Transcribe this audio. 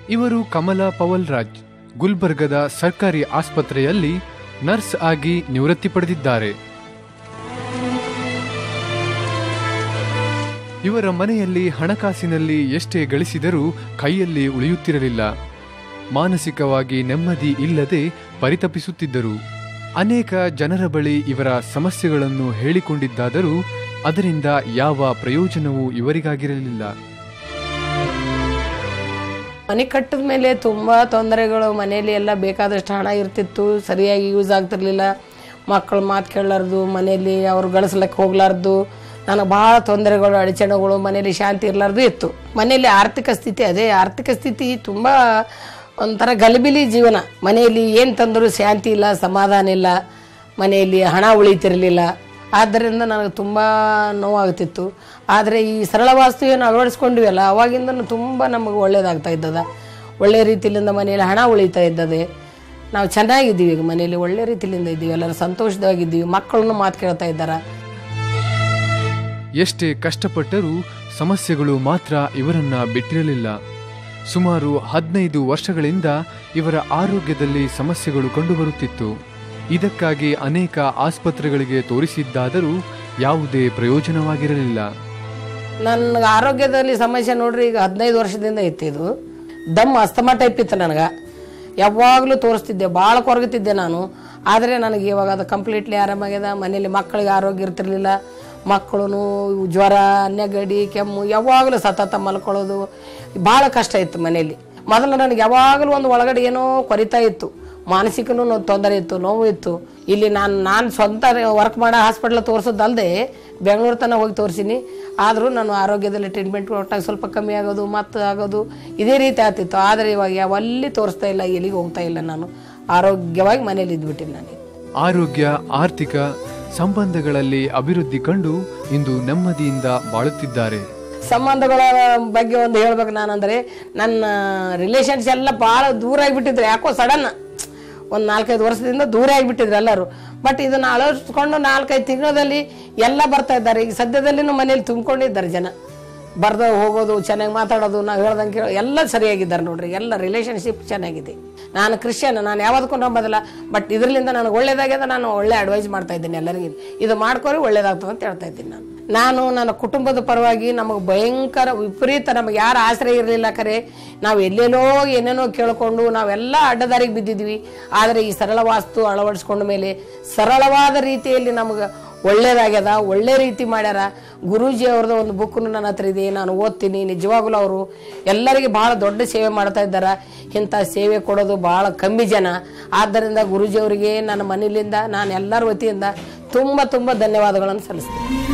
ಇವರು ಕಮಲಾ ಪವಲ್ರಾಜ್ ಗುಲ್ಬರ್ಗದ ಸರ್ಕಾರಿ ಆಸ್ಪತ್ರೆಯಲ್ಲಿ ನರ್ಸ್ ಆಗಿ ನಿವೃತ್ತಿ ಪಡೆದಿದ್ದಾರೆ ಇವರ ಮನೆಯಲ್ಲಿ ಹಣಕಾಸಿನಲ್ಲಿ ಎಷ್ಟೇ ಗಳಿಸಿದರೂ ಕೈಯಲ್ಲಿ ಉಳಿಯುತ್ತಿರಲಿಲ್ಲ ಮಾನಸಿಕವಾಗಿ ನೆಮ್ಮದಿ ಇಲ್ಲದೆ ಪರಿತಪಿಸುತ್ತಿದ್ದರು ಅನೇಕ ಜನರ ಬಳಿ ಇವರ ಸಮಸ್ಯೆಗಳನ್ನು ಹೇಳಿಕೊಂಡಿದ್ದಾದರೂ ಅದರಿಂದ ಯಾವ ಪ್ರಯೋಜನವೂ ಇವರಿಗಾಗಿರಲಿಲ್ಲ ಮನೆ ಕಟ್ಟಿದ ಮೇಲೆ ತುಂಬ ತೊಂದರೆಗಳು ಮನೆಯಲ್ಲಿ ಎಲ್ಲ ಬೇಕಾದಷ್ಟು ಹಣ ಇರ್ತಿತ್ತು ಸರಿಯಾಗಿ ಯೂಸ್ ಆಗ್ತಿರ್ಲಿಲ್ಲ ಮಕ್ಕಳು ಮಾತು ಕೇಳಲಾರ್ದು ಮನೆಯಲ್ಲಿ ಅವ್ರು ಗಳಿಸ್ಲಕ್ಕೆ ಹೋಗ್ಲಾರ್ದು ನನಗೆ ಭಾಳ ತೊಂದರೆಗಳು ಅಡಚಣೆಗಳು ಮನೆಯಲ್ಲಿ ಶಾಂತಿ ಇರಲಾರ್ದು ಇತ್ತು ಮನೆಯಲ್ಲಿ ಆರ್ಥಿಕ ಸ್ಥಿತಿ ಅದೇ ಆರ್ಥಿಕ ಸ್ಥಿತಿ ತುಂಬ ಒಂಥರ ಗಲಿಬಿಲಿ ಜೀವನ ಮನೆಯಲ್ಲಿ ಏನು ತಂದರೂ ಶಾಂತಿ ಇಲ್ಲ ಸಮಾಧಾನ ಇಲ್ಲ ಮನೆಯಲ್ಲಿ ಹಣ ಉಳಿತಿರಲಿಲ್ಲ ಆದ್ದರಿಂದ ನನಗೆ ತುಂಬ ನೋವಾಗ್ತಿತ್ತು ಆದರೆ ಈ ಸರಳ ವಾಸ್ತು ಏನು ಅಳವಡಿಸ್ಕೊಂಡಿವಲ್ಲ ಅವಾಗಿಂದ ತುಂಬ ನಮಗೆ ಒಳ್ಳೇದಾಗ್ತಾ ಇದ್ದದ ಒಳ್ಳೆ ರೀತಿಯಿಂದ ಮನೆಯಲ್ಲಿ ಹಣ ಉಳಿತಾ ಇದ್ದದೆ ನಾವು ಚೆನ್ನಾಗಿದ್ದೀವಿ ಈಗ ಮನೆಯಲ್ಲಿ ಒಳ್ಳೆ ರೀತಿಯಿಂದ ಇದ್ದೀವಿ ಎಲ್ಲರೂ ಸಂತೋಷವಾಗಿದ್ದೀವಿ ಮಕ್ಕಳನ್ನು ಮಾತು ಕೇಳ್ತಾ ಇದ್ದಾರೆ ಎಷ್ಟೇ ಕಷ್ಟಪಟ್ಟರೂ ಸಮಸ್ಯೆಗಳು ಮಾತ್ರ ಇವರನ್ನ ಬಿಟ್ಟಿರಲಿಲ್ಲ ಸುಮಾರು ಹದಿನೈದು ವರ್ಷಗಳಿಂದ ಇವರ ಆರೋಗ್ಯದಲ್ಲಿ ಸಮಸ್ಯೆಗಳು ಕಂಡುಬರುತ್ತಿತ್ತು ಇದಕ್ಕಾಗಿ ಅನೇಕ ಆಸ್ಪತ್ರೆಗಳಿಗೆ ತೋರಿಸಿದ್ದಾದರೂ ಯಾವುದೇ ಪ್ರಯೋಜನವಾಗಿರಲಿಲ್ಲ ನನ್ನ ಆರೋಗ್ಯದಲ್ಲಿ ಸಮಸ್ಯೆ ನೋಡ್ರಿ ಈಗ ಹದಿನೈದು ವರ್ಷದಿಂದ ಇತ್ತು ಇದು ದಮ್ ಅಸ್ತಮಾ ಟೈಪ್ ಇತ್ತು ನನಗೆ ಯಾವಾಗಲೂ ತೋರಿಸ್ತಿದ್ದೆ ಭಾಳ ಕೊರಗುತ್ತಿದ್ದೆ ನಾನು ಆದರೆ ನನಗೆ ಇವಾಗ ಅದು ಕಂಪ್ಲೀಟ್ಲಿ ಆರಾಮಾಗ್ಯದ ಮನೇಲಿ ಮಕ್ಕಳಿಗೆ ಆರೋಗ್ಯ ಇರ್ತಿರ್ಲಿಲ್ಲ ಮಕ್ಕಳು ಜ್ವರ ನೆಗಡಿ ಕೆಮ್ಮು ಯಾವಾಗಲೂ ಸತತ ಮಲ್ಕೊಳ್ಳೋದು ಭಾಳ ಕಷ್ಟ ಇತ್ತು ಮನೆಯಲ್ಲಿ ಮೊದಲು ನನಗೆ ಯಾವಾಗಲೂ ಒಂದು ಒಳಗಡೆ ಏನೋ ಕೊರಿತಾ ಇತ್ತು ಮಾನಸಿಕನೂ ನೋ- ತೊಂದರೆ ಇತ್ತು ನೋವು ಇತ್ತು ಇಲ್ಲಿ ನಾನು ನಾನು ಸ್ವಂತ ವರ್ಕ್ ಮಾಡೋ ಹಾಸ್ಪಿಟ್ಲ್ ತೋರಿಸೋದಲ್ಲದೆ ಬೆಂಗಳೂರು ತನಕ ಹೋಗಿ ತೋರಿಸಿನಿ ಆದರೂ ನಾನು ಆರೋಗ್ಯದಲ್ಲಿ ಟ್ರೀಟ್ಮೆಂಟ್ ಕೊಟ್ಟಾಗ ಸ್ವಲ್ಪ ಕಮ್ಮಿ ಆಗೋದು ಮತ್ತು ಆಗೋದು ಇದೇ ರೀತಿ ಆಗ್ತಿತ್ತು ಆದರೆ ಇವಾಗ ಯಾವಲ್ಲಿ ತೋರಿಸ್ತಾ ಇಲ್ಲ ಎಲ್ಲಿಗೆ ಹೋಗ್ತಾ ಇಲ್ಲ ನಾನು ಆರೋಗ್ಯವಾಗಿ ಮನೇಲಿ ಇದ್ಬಿಟ್ಟಿನಿ ನಾನು ಆರೋಗ್ಯ ಆರ್ಥಿಕ ಸಂಬಂಧಗಳಲ್ಲಿ ಅಭಿವೃದ್ಧಿ ಕಂಡು ಇಂದು ನೆಮ್ಮದಿಯಿಂದ ಬಾಳುತ್ತಿದ್ದಾರೆ ಸಂಬಂಧಗಳ ಬಗ್ಗೆ ಒಂದು ಹೇಳ್ಬೇಕು ನಾನಂದ್ರೆ ನನ್ನ ರಿಲೇಷನ್ಸ್ ಎಲ್ಲ ಭಾಳ ದೂರ ಆಗಿಬಿಟ್ಟಿದ್ರು ಯಾಕೋ ಸಡನ್ ಒಂದು ನಾಲ್ಕೈದು ವರ್ಷದಿಂದ ದೂರ ಆಗಿಬಿಟ್ಟಿದ್ರು ಎಲ್ಲರೂ ಬಟ್ ಇದನ್ನ ಅಳವಡಿಸ್ಕೊಂಡು ನಾಲ್ಕೈದು ತಿಂಗಳಲ್ಲಿ ಎಲ್ಲ ಬರ್ತಾ ಇದ್ದಾರೆ ಈಗ ಸದ್ಯದಲ್ಲಿನೂ ಮನೇಲಿ ತುಂಬಿಕೊಂಡಿದ್ದಾರೆ ಜನ ಬರ್ದ ಹೋಗೋದು ಚೆನ್ನಾಗಿ ಮಾತಾಡೋದು ನಾವು ಹೇಳ್ದಂಗೆ ಕೇಳೋ ಎಲ್ಲ ಸರಿಯಾಗಿದ್ದಾರೆ ನೋಡ್ರಿ ಎಲ್ಲ ರಿಲೇಷನ್ಶಿಪ್ ಚೆನ್ನಾಗಿದೆ ನಾನು ಕ್ರಿಶ್ಚಿಯನ್ ನಾನು ಯಾವ್ದಕ್ಕೂ ನಂಬೋದಿಲ್ಲ ಬಟ್ ಇದರಿಂದ ನನಗೆ ಒಳ್ಳೇದಾಗ್ಯದ ನಾನು ಒಳ್ಳೆ ಅಡ್ವೈಸ್ ಮಾಡ್ತಾ ಇದ್ದೀನಿ ಎಲ್ಲರಿಗೂ ಇದು ಮಾಡ್ಕೊರಿ ಒಳ್ಳೇದಾಗ್ತದೆ ಅಂತ ಹೇಳ್ತಾ ಇದ್ದೀನಿ ನಾನು ನಾನು ನನ್ನ ಕುಟುಂಬದ ಪರವಾಗಿ ನಮಗೆ ಭಯಂಕರ ವಿಪರೀತ ನಮಗೆ ಯಾರು ಆಶ್ರಯ ಇರಲಿಲ್ಲ ಕರೆ ನಾವು ಎಲ್ಲೆಲ್ಲೋ ಏನೇನೋ ಕೇಳ್ಕೊಂಡು ನಾವೆಲ್ಲ ಅಡ್ಡದಾರಿಗೆ ಬಿದ್ದಿದ್ವಿ ಆದರೆ ಈ ಸರಳ ವಾಸ್ತು ಅಳವಡಿಸ್ಕೊಂಡ ಮೇಲೆ ಸರಳವಾದ ರೀತಿಯಲ್ಲಿ ನಮಗೆ ಒಳ್ಳೇದಾಗ್ಯದ ಒಳ್ಳೆ ರೀತಿ ಮಾಡ್ಯಾರ ಗುರೂಜಿ ಅವ್ರದ್ದು ಒಂದು ಬುಕ್ನು ನನ್ನ ಹತ್ರ ಇದೆ ನಾನು ಓದ್ತೀನಿ ನಿಜವಾಗ್ಲೂ ಅವರು ಎಲ್ಲರಿಗೆ ಭಾಳ ದೊಡ್ಡ ಸೇವೆ ಮಾಡ್ತಾ ಇದ್ದಾರೆ ಇಂಥ ಸೇವೆ ಕೊಡೋದು ಭಾಳ ಕಮ್ಮಿ ಜನ ಆದ್ದರಿಂದ ಗುರೂಜಿ ಅವರಿಗೆ ನನ್ನ ಮನೆಯಿಂದ ನಾನು ಎಲ್ಲರ ವತಿಯಿಂದ ತುಂಬ ತುಂಬ ಧನ್ಯವಾದಗಳನ್ನು ಸಲ್ಲಿಸ್ತೀನಿ